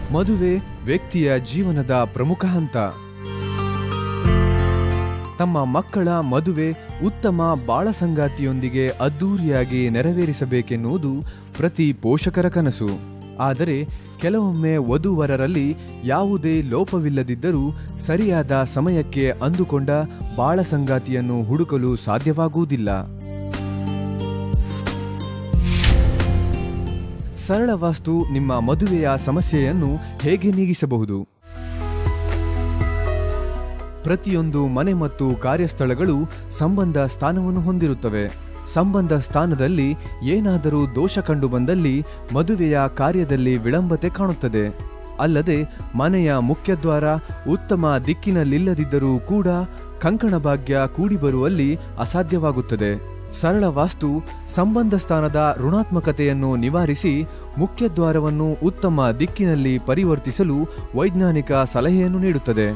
ಮದುವೆ ವ್ಯಕ್ತಿಯ ಜೀವನದ ಪ್ರಮುಖ ಹಂತ ತಮ್ಮ ಮಕ್ಕಳ ಮದುವೆ ಉತ್ತಮ ಬಾಳ ಸಂಗಾತಿಯೊಂದಿಗೆ ಅದ್ದೂರಿಯಾಗಿ ನೆರವೇರಿಸಬೇಕೆನ್ನುವುದು ಪ್ರತಿ ಪೋಷಕರ ಕನಸು ಆದರೆ ಕೆಲವೊಮ್ಮೆ ವಧುವರರಲ್ಲಿ ಯಾವುದೇ ಲೋಪವಿಲ್ಲದಿದ್ದರೂ ಸರಿಯಾದ ಸಮಯಕ್ಕೆ ಅಂದುಕೊಂಡ ಬಾಳ ಸಂಗಾತಿಯನ್ನು ಹುಡುಕಲು ಸಾಧ್ಯವಾಗುವುದಿಲ್ಲ ಸರಳ ವಾಸ್ತು ನಿಮ್ಮ ಮದುವೆಯ ಸಮಸ್ಯೆಯನ್ನು ಹೇಗೆ ನೀಗಿಸಬಹುದು ಪ್ರತಿಯೊಂದು ಮನೆ ಮತ್ತು ಕಾರ್ಯಸ್ಥಳಗಳು ಸಂಬಂಧ ಸ್ಥಾನವನ್ನು ಹೊಂದಿರುತ್ತವೆ ಸಂಬಂಧ ಸ್ಥಾನದಲ್ಲಿ ಏನಾದರೂ ದೋಷ ಕಂಡು ಬಂದಲ್ಲಿ ಮದುವೆಯ ಕಾರ್ಯದಲ್ಲಿ ವಿಳಂಬತೆ ಕಾಣುತ್ತದೆ ಅಲ್ಲದೆ ಮನೆಯ ಮುಖ್ಯದ್ವಾರ ಉತ್ತಮ ದಿಕ್ಕಿನಲ್ಲಿಲ್ಲದಿದ್ದರೂ ಕೂಡ ಕಂಕಣ ಭಾಗ್ಯ ಕೂಡಿ ಬರುವಲ್ಲಿ ಅಸಾಧ್ಯವಾಗುತ್ತದೆ ಸರಳ ವಾಸ್ತು ಸಂಬಂಧ ಸ್ಥಾನದ ಋಣಾತ್ಮಕತೆಯನ್ನು ನಿವಾರಿಸಿ ಮುಖ್ಯದ್ವಾರವನ್ನು ಉತ್ತಮ ದಿಕ್ಕಿನಲ್ಲಿ ಪರಿವರ್ತಿಸಲು ವೈಜ್ಞಾನಿಕ ಸಲಹೆಯನ್ನು ನೀಡುತ್ತದೆ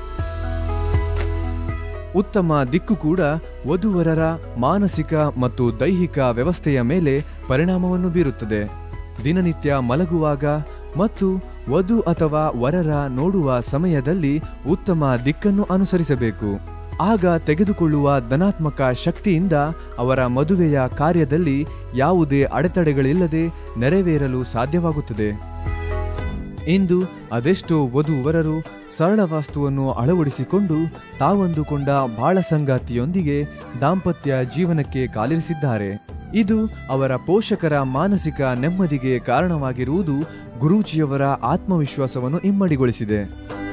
ಉತ್ತಮ ದಿಕ್ಕು ಕೂಡ ವಧುವರರ ಮಾನಸಿಕ ಮತ್ತು ದೈಹಿಕ ವ್ಯವಸ್ಥೆಯ ಮೇಲೆ ಪರಿಣಾಮವನ್ನು ಬೀರುತ್ತದೆ ದಿನನಿತ್ಯ ಮಲಗುವಾಗ ಮತ್ತು ವಧು ಅಥವಾ ವರರ ನೋಡುವ ಸಮಯದಲ್ಲಿ ಉತ್ತಮ ದಿಕ್ಕನ್ನು ಅನುಸರಿಸಬೇಕು ಆಗ ತೆಗೆದುಕೊಳ್ಳುವ ಧನಾತ್ಮಕ ಶಕ್ತಿಯಿಂದ ಅವರ ಮದುವೆಯ ಕಾರ್ಯದಲ್ಲಿ ಯಾವುದೇ ಅಡೆತಡೆಗಳಿಲ್ಲದೆ ನೆರವೇರಲು ಸಾಧ್ಯವಾಗುತ್ತದೆ ಇಂದು ಅದೆಷ್ಟೋ ವಧುವರರು ಸರಳ ವಾಸ್ತುವನ್ನು ಅಳವಡಿಸಿಕೊಂಡು ತಾವಂದುಕೊಂಡ ಬಾಳ ಸಂಗಾತಿಯೊಂದಿಗೆ ದಾಂಪತ್ಯ ಜೀವನಕ್ಕೆ ಕಾಲಿರಿಸಿದ್ದಾರೆ ಇದು ಅವರ ಪೋಷಕರ ಮಾನಸಿಕ ನೆಮ್ಮದಿಗೆ ಕಾರಣವಾಗಿರುವುದು ಗುರೂಜಿಯವರ ಆತ್ಮವಿಶ್ವಾಸವನ್ನು ಇಮ್ಮಡಿಗೊಳಿಸಿದೆ